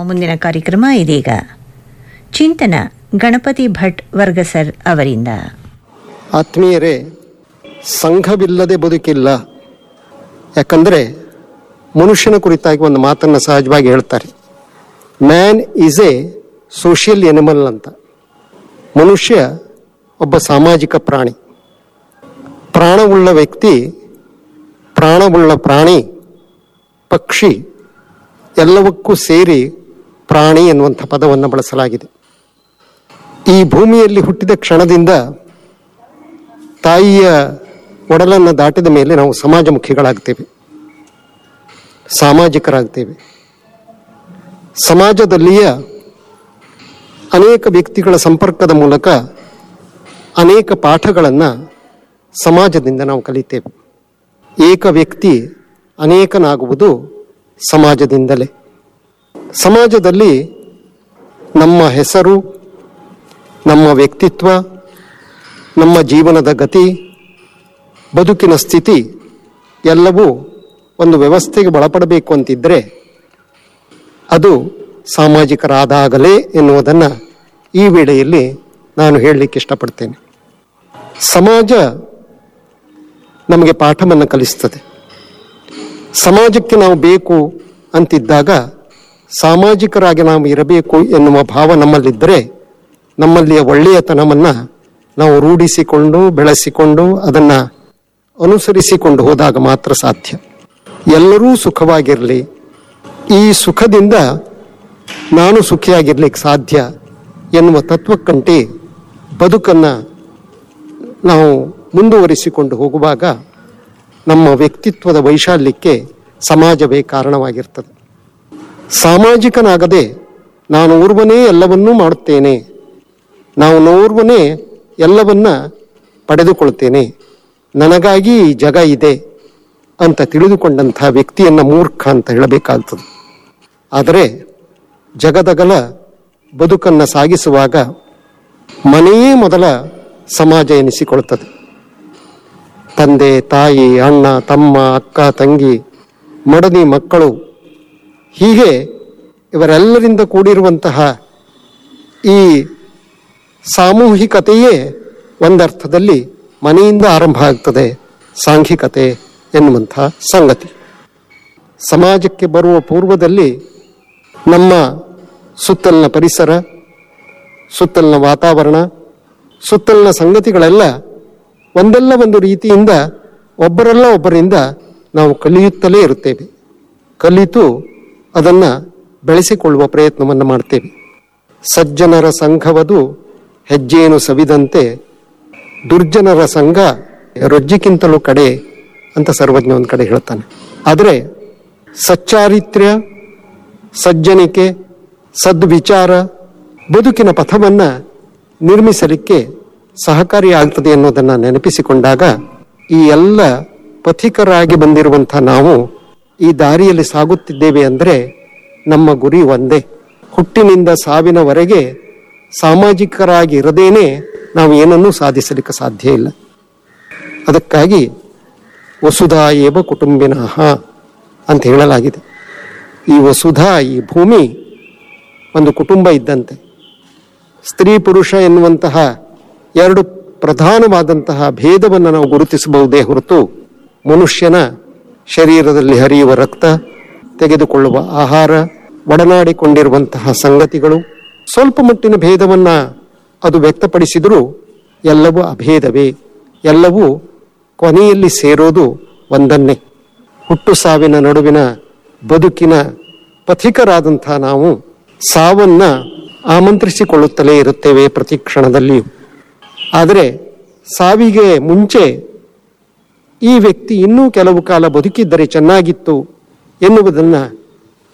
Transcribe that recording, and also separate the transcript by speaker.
Speaker 1: ಮುಂದಿನ ಕಾರ್ಯಕ್ರಮ ಇದೀಗ ಚಿಂತನ ಗಣಪತಿ ಭಟ್ ವರ್ಗಸರ್ ಅವರಿಂದ
Speaker 2: ಆತ್ಮೀಯರೇ ಸಂಘವಿಲ್ಲದೆ ಬದುಕಿಲ್ಲ ಯಾಕಂದರೆ ಮನುಷ್ಯನ ಕುರಿತಾಗಿ ಒಂದು ಮಾತನ್ನು ಸಹಜವಾಗಿ ಹೇಳ್ತಾರೆ man is a social animal ಅಂತ ಮನುಷ್ಯ ಒಬ್ಬ ಸಾಮಾಜಿಕ ಪ್ರಾಣಿ ಪ್ರಾಣವುಳ್ಳ ವ್ಯಕ್ತಿ ಪ್ರಾಣವುಳ್ಳ ಪ್ರಾಣಿ ಪಕ್ಷಿ ಎಲ್ಲವಕ್ಕೂ ಸೇರಿ ಪ್ರಾಣಿ ಎನ್ನುವಂಥ ಪದವನ್ನು ಬಳಸಲಾಗಿದೆ ಈ ಭೂಮಿಯಲ್ಲಿ ಹುಟ್ಟಿದ ಕ್ಷಣದಿಂದ ತಾಯಿಯ ಒಡಲನ್ನು ದಾಟಿದ ಮೇಲೆ ನಾವು ಸಮಾಜಮುಖಿಗಳಾಗ್ತೇವೆ ಸಾಮಾಜಿಕರಾಗ್ತೇವೆ ಸಮಾಜದಲ್ಲಿಯ ಅನೇಕ ವ್ಯಕ್ತಿಗಳ ಸಂಪರ್ಕದ ಮೂಲಕ ಅನೇಕ ಪಾಠಗಳನ್ನು ಸಮಾಜದಿಂದ ನಾವು ಕಲಿತೇವೆ ಏಕ ವ್ಯಕ್ತಿ ಅನೇಕನಾಗುವುದು ಸಮಾಜದಿಂದಲೇ ಸಮಾಜದಲ್ಲಿ ನಮ್ಮ ಹೆಸರು ನಮ್ಮ ವ್ಯಕ್ತಿತ್ವ ನಮ್ಮ ಜೀವನದ ಗತಿ ಬದುಕಿನ ಸ್ಥಿತಿ ಎಲ್ಲವೂ ಒಂದು ವ್ಯವಸ್ಥೆಗೆ ಒಳಪಡಬೇಕು ಅಂತಿದ್ದರೆ ಅದು ಸಾಮಾಜಿಕರಾದಾಗಲೇ ಎನ್ನುವುದನ್ನು ಈ ವೇಳೆಯಲ್ಲಿ ನಾನು ಹೇಳಲಿಕ್ಕೆ ಇಷ್ಟಪಡ್ತೇನೆ ಸಮಾಜ ನಮಗೆ ಪಾಠವನ್ನು ಕಲಿಸ್ತದೆ ಸಮಾಜಕ್ಕೆ ನಾವು ಬೇಕು ಅಂತಿದ್ದಾಗ ಸಾಮಾಜಿಕರಾಗಿ ನಾವು ಇರಬೇಕು ಎನ್ನುವ ಭಾವ ನಮ್ಮಲ್ಲಿದ್ದರೆ ನಮ್ಮಲ್ಲಿಯ ಒಳ್ಳೆಯತನವನ್ನು ನಾವು ರೂಢಿಸಿಕೊಂಡು ಬೆಳೆಸಿಕೊಂಡು ಅದನ್ನು ಅನುಸರಿಸಿಕೊಂಡು ಹೋದಾಗ ಮಾತ್ರ ಸಾಧ್ಯ ಎಲ್ಲರೂ ಸುಖವಾಗಿರಲಿ ಈ ಸುಖದಿಂದ ನಾನು ಸುಖಿಯಾಗಿರ್ಲಿಕ್ಕೆ ಸಾಧ್ಯ ಎನ್ನುವ ತತ್ವಕ್ಕಂಟಿ ಬದುಕನ್ನು ನಾವು ಮುಂದುವರಿಸಿಕೊಂಡು ಹೋಗುವಾಗ ನಮ್ಮ ವ್ಯಕ್ತಿತ್ವದ ವೈಶಾಲ್ಯಕ್ಕೆ ಸಮಾಜವೇ ಕಾರಣವಾಗಿರ್ತದೆ ಸಾಮಾಜಿಕನಾಗದೆ ನಾನು ಓರ್ವನೇ ಎಲ್ಲವನ್ನೂ ಮಾಡುತ್ತೇನೆ ನಾವು ನೋರ್ವನೇ ಎಲ್ಲವನ್ನ ಪಡೆದುಕೊಳ್ತೇನೆ ನನಗಾಗಿ ಈ ಜಗ ಇದೆ ಅಂತ ತಿಳಿದುಕೊಂಡಂಥ ವ್ಯಕ್ತಿಯನ್ನು ಮೂರ್ಖ ಅಂತ ಹೇಳಬೇಕಾಗ್ತದೆ ಆದರೆ ಜಗದಗಲ ಬದುಕನ್ನು ಸಾಗಿಸುವಾಗ ಮನೆಯೇ ಮೊದಲ ಸಮಾಜ ಎನಿಸಿಕೊಳ್ತದೆ ತಂದೆ ತಾಯಿ ಅಣ್ಣ ತಮ್ಮ ಅಕ್ಕ ತಂಗಿ ಮಡದಿ ಮಕ್ಕಳು ಹೀಗೆ ಇವರೆಲ್ಲರಿಂದ ಕೂಡಿರುವಂತಹ ಈ ಸಾಮೂಹಿಕತೆಯೇ ಒಂದರ್ಥದಲ್ಲಿ ಮನೆಯಿಂದ ಆರಂಭ ಆಗ್ತದೆ ಸಾಂಘಿಕತೆ ಎನ್ನುವಂಥ ಸಂಗತಿ ಸಮಾಜಕ್ಕೆ ಬರುವ ಪೂರ್ವದಲ್ಲಿ ನಮ್ಮ ಸುತ್ತಲಿನ ಪರಿಸರ ಸುತ್ತಲಿನ ವಾತಾವರಣ ಸುತ್ತಲಿನ ಸಂಗತಿಗಳೆಲ್ಲ ಒಂದಲ್ಲ ಒಂದು ರೀತಿಯಿಂದ ಒಬ್ಬರಲ್ಲ ಒಬ್ಬರಿಂದ ನಾವು ಕಲಿಯುತ್ತಲೇ ಇರುತ್ತೇವೆ ಕಲಿತು ಅದನ್ನು ಬೆಳೆಸಿಕೊಳ್ಳುವ ಪ್ರಯತ್ನವನ್ನು ಮಾಡ್ತೇವೆ ಸಜ್ಜನರ ಸಂಘವದು ಹೆಜ್ಜೇನು ಸವಿದಂತೆ ದುರ್ಜನರ ಸಂಘ ರೊಜ್ಜಿಗಿಂತಲೂ ಕಡೆ ಅಂತ ಸರ್ವಜ್ಞ ಒಂದು ಕಡೆ ಹೇಳ್ತಾನೆ ಆದರೆ ಸಚ್ಚಾರಿತ್ರ್ಯ ಸಜ್ಜನಿಕೆ ಸದ್ವಿಚಾರ ಬದುಕಿನ ಪಥವನ್ನು ನಿರ್ಮಿಸಲಿಕ್ಕೆ ಸಹಕಾರಿಯಾಗ್ತದೆ ಅನ್ನೋದನ್ನು ನೆನಪಿಸಿಕೊಂಡಾಗ ಈ ಎಲ್ಲ ಪಥಿಕರಾಗಿ ಬಂದಿರುವಂಥ ನಾವು ಈ ದಾರಿಯಲ್ಲಿ ಸಾಗುತ್ತಿದ್ದೇವೆ ಅಂದರೆ ನಮ್ಮ ಗುರಿ ಒಂದೇ ಹುಟ್ಟಿನಿಂದ ಸಾವಿನವರೆಗೆ ಸಾಮಾಜಿಕರಾಗಿ ಇರದೇನೆ ನಾವು ಏನನ್ನೂ ಸಾಧಿಸಲಿಕ್ಕೆ ಸಾಧ್ಯ ಇಲ್ಲ ಅದಕ್ಕಾಗಿ ವಸುಧಾ ಏವ ಕುಟುಂಬಿನಃ ಅಂತ ಹೇಳಲಾಗಿದೆ ಈ ವಸುಧಾ ಈ ಭೂಮಿ ಒಂದು ಕುಟುಂಬ ಇದ್ದಂತೆ ಸ್ತ್ರೀ ಪುರುಷ ಎನ್ನುವಂತಹ ಎರಡು ಪ್ರಧಾನವಾದಂತಹ ಭೇದವನ್ನು ನಾವು ಗುರುತಿಸಬಹುದೇ ಹೊರತು ಮನುಷ್ಯನ ಶರೀರದಲ್ಲಿ ಹರಿಯುವ ರಕ್ತ ತೆಗೆದುಕೊಳ್ಳುವ ಆಹಾರ ಒಡನಾಡಿಕೊಂಡಿರುವಂತಹ ಸಂಗತಿಗಳು ಸ್ವಲ್ಪ ಮಟ್ಟಿನ ಭೇದವನ್ನು ಅದು ವ್ಯಕ್ತಪಡಿಸಿದರೂ ಎಲ್ಲವೂ ಅಭೇದವೇ ಎಲ್ಲವೂ ಕೊನೆಯಲ್ಲಿ ಸೇರೋದು ಒಂದನ್ನೇ ಹುಟ್ಟು ಸಾವಿನ ನಡುವಿನ ಬದುಕಿನ ಪಥಿಕರಾದಂಥ ನಾವು ಸಾವನ್ನ ಆಮಂತ್ರಿಸಿಕೊಳ್ಳುತ್ತಲೇ ಇರುತ್ತೇವೆ ಪ್ರತಿ ಕ್ಷಣದಲ್ಲಿಯೂ ಆದರೆ ಸಾವಿಗೆ ಮುಂಚೆ ಈ ವ್ಯಕ್ತಿ ಇನ್ನೂ ಕೆಲವು ಕಾಲ ಬದುಕಿದ್ದರೆ ಚೆನ್ನಾಗಿತ್ತು ಎನ್ನುವುದನ್ನು